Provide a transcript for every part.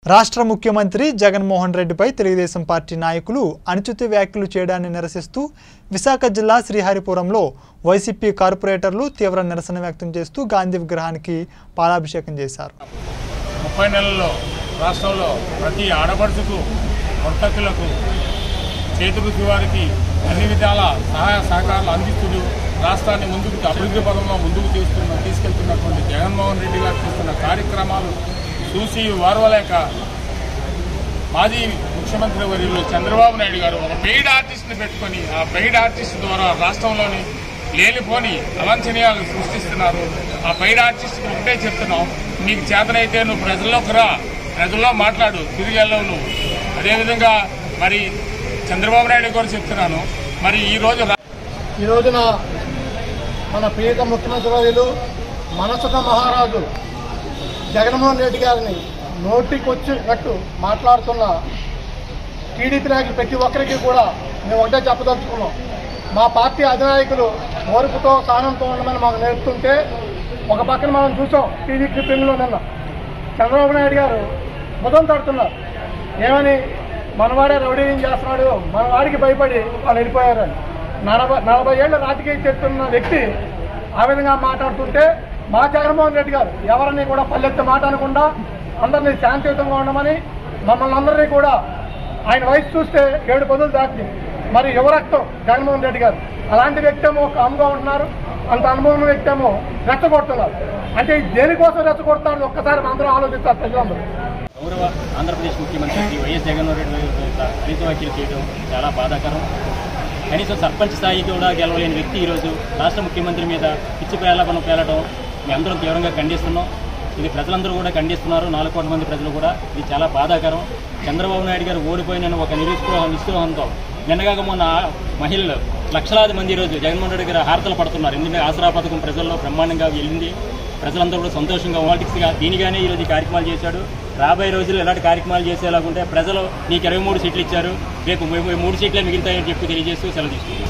రాష్ట్ర ముఖ్యమంత్రి జగన్మోహన్ రెడ్డిపై తెలుగుదేశం పార్టీ నాయకులు అనుచిత వ్యాఖ్యలు చేయడాన్ని నిరసిస్తూ విశాఖ జిల్లా శ్రీహరిపురంలో వైసీపీ కార్పొరేటర్లు తీవ్ర నిరసన వ్యక్తం చేస్తూ గాంధీ విగ్రహానికి పాలాభిషేకం చేశారు ముప్పై నెలల్లో రాష్ట్రంలో ప్రతి ఆడపడుచుకు వర్తకులకు చేతులకు వారికి అన్ని విధాల సహాయ సహకారాలు అందిస్తూ రాష్ట్రాన్ని ముందుకు అభివృద్ధి పదంలో ముందుకు తీసుకున్న తీసుకెళ్తున్నటువంటి జగన్మోహన్ రెడ్డి గారు చేస్తున్న కార్యక్రమాలు చూసి వారవలేక మాజీ ముఖ్యమంత్రి వర్యులు చంద్రబాబు నాయుడు గారు ఒక పెయిడ్ ఆర్టిస్ట్ని పెట్టుకొని ఆ పెయిడ్ ఆర్టిస్ట్ ద్వారా రాష్ట్రంలోని లేనిపోని అవాంఛనీయాలు సృష్టిస్తున్నారు ఆ పెయిడ్ ఆర్టిస్ట్ ఒకటే చెప్తున్నాం నీకు చేతనైతే నువ్వు ప్రజల్లోకి రా ప్రజల్లో మాట్లాడు తిరిగి వెళ్ళవు నువ్వు అదేవిధంగా మరి చంద్రబాబు నాయుడు గారు చెప్తున్నాను మరి ఈ రోజు రా- ఈ రోజున మన ప్రియత ముఖ్యమంత్రి వర్యులు మనసున్న మహారాజు జగన్మోహన్ రెడ్డి గారిని నోటికొచ్చినట్టు మాట్లాడుతున్న టీడీపీ నాయకులు ప్రతి ఒక్కరికి కూడా మేము ఒకటే చెప్పదలుచుకున్నాం మా పార్టీ అధినాయకులు ఓర్పుతో సహనంతో ఉండమని మాకు నేర్పుతుంటే ఒక పక్కన మనం చూసాం టీవీ క్లిప్పింగ్లో నిన్న చంద్రబాబు నాయుడు గారు బుధం తడుతున్నారు ఏమని మనవాడే రౌడీయం చేస్తున్నాడు మన వాడికి భయపడి వాళ్ళు వెళ్ళిపోయారని నలభై నలభై ఏళ్ళ రాజకీయ చేస్తున్న వ్యక్తి ఆ విధంగా మాట్లాడుతుంటే మా జగన్మోహన్ రెడ్డి గారు ఎవరిని కూడా పల్లెత్తి మాట అనకుండా అందరినీ శాంతియుతంగా ఉండమని మమ్మల్ని అందరినీ కూడా ఆయన వయసు చూస్తే ఏడు పదులు దాటి మరి యువరక్తం జగన్మోహన్ రెడ్డి గారు అలాంటి వ్యక్తి ఏమో కామ్గా ఉంటున్నారు అంత అనుభవం వ్యక్తి ఏమో రెచ్చగొడుతున్నారు అంటే దేనికోసం రెచ్చగొడుతున్నారు ఒక్కసారి అందరూ ఆలోచిస్తారు ప్రజలందరూ గౌరవ ఆంధ్రప్రదేశ్ ముఖ్యమంత్రి శ్రీ వైఎస్ జగన్మోహన్ రెడ్డి గారి యొక్క దళిత వ్యాఖ్యలు చేయడం చాలా బాధాకరం కనీసం సర్పంచ్ స్థాయికి కూడా గెలవలేని వ్యక్తి ఈరోజు రాష్ట్ర ముఖ్యమంత్రి మీద పిచ్చి పేలాపన పేలడం మేము అందరం తీవ్రంగా ఖండిస్తున్నాం ఇది ప్రజలందరూ కూడా ఖండిస్తున్నారు నాలుగు కోట్ల మంది ప్రజలు కూడా ఇది చాలా బాధాకరం చంద్రబాబు నాయుడు గారు ఓడిపోయిన ఒక నిరుస్పృహ నిస్పృహంతో నిన్నగాక మొన్న మహిళలు లక్షలాది మంది ఈరోజు జగన్మోహన్ రెడ్డి గారు హారతలు పడుతున్నారు ఎందుకంటే ఆసరా పథకం ప్రజల్లో బ్రహ్మాండంగా వెళ్ళింది ప్రజలందరూ కూడా సంతోషంగా పాలిటిక్స్గా దీనిగానే ఈరోజు ఈ కార్యక్రమాలు చేశాడు రాబోయే రోజుల్లో ఎలాంటి కార్యక్రమాలు చేసేలాగుంటే ప్రజలు నీకు ఇరవై మూడు సీట్లు ఇచ్చారు రేపు ముప్పై మూడు సీట్లే మిగులుతాయని చెప్పి తెలియజేస్తూ సెలవు తీసుకున్నాం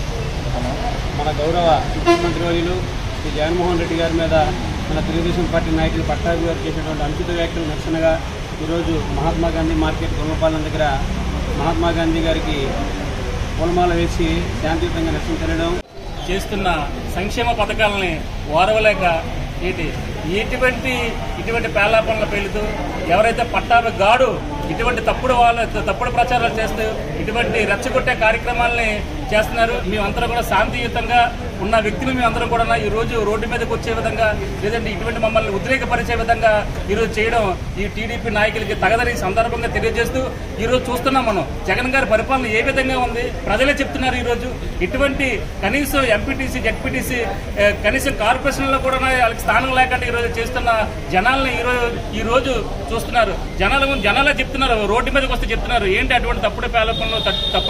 మన గౌరవ ముఖ్యమంత్రి వర్యులు శ్రీ జగన్మోహన్ రెడ్డి గారి మీద మన తెలుగుదేశం పార్టీ నాయకులు పట్టాభి గారు చేసినటువంటి అనుచిత వ్యాఖ్యలు నిరసనగా ఈరోజు మహాత్మా గాంధీ మార్కెట్ గుమ్మపాలెం దగ్గర మహాత్మా గాంధీ గారికి పూలమాల వేసి శాంతియుతంగా నిరసన తెలియడం చేస్తున్న సంక్షేమ పథకాలని ఓరవలేక ఏంటి ఇటువంటి ఇటువంటి పేలాపనలు పేలుతూ ఎవరైతే పట్టాభి గాడు ఇటువంటి తప్పుడు వాళ్ళ తప్పుడు ప్రచారాలు చేస్తూ ఇటువంటి రెచ్చగొట్టే కార్యక్రమాలని చేస్తున్నారు మేమందరం కూడా శాంతియుతంగా ఉన్న వ్యక్తులు మేమందరం కూడా ఈ రోజు రోడ్డు మీదకి వచ్చే విధంగా లేదంటే ఇటువంటి మమ్మల్ని ఉద్రేకపరిచే విధంగా ఈరోజు చేయడం ఈ టీడీపీ నాయకులకి తగదని ఈ సందర్భంగా తెలియజేస్తూ ఈరోజు చూస్తున్నాం మనం జగన్ గారి పరిపాలన ఏ విధంగా ఉంది ప్రజలే చెప్తున్నారు ఈరోజు ఇటువంటి కనీసం ఎంపీటీసీ జడ్పీటీసీ కనీసం కార్పొరేషన్లో కూడా వాళ్ళకి స్థానం లేకుండా ఈరోజు చేస్తున్న జనాల్ని ఈరోజు ఈ రోజు చూస్తున్నారు జనాలు జనాలే చెప్తున్నారు రోడ్డు మీదకి వస్తే చెప్తున్నారు ఏంటి అటువంటి తప్పుడు పేలపంలో తప్పుడు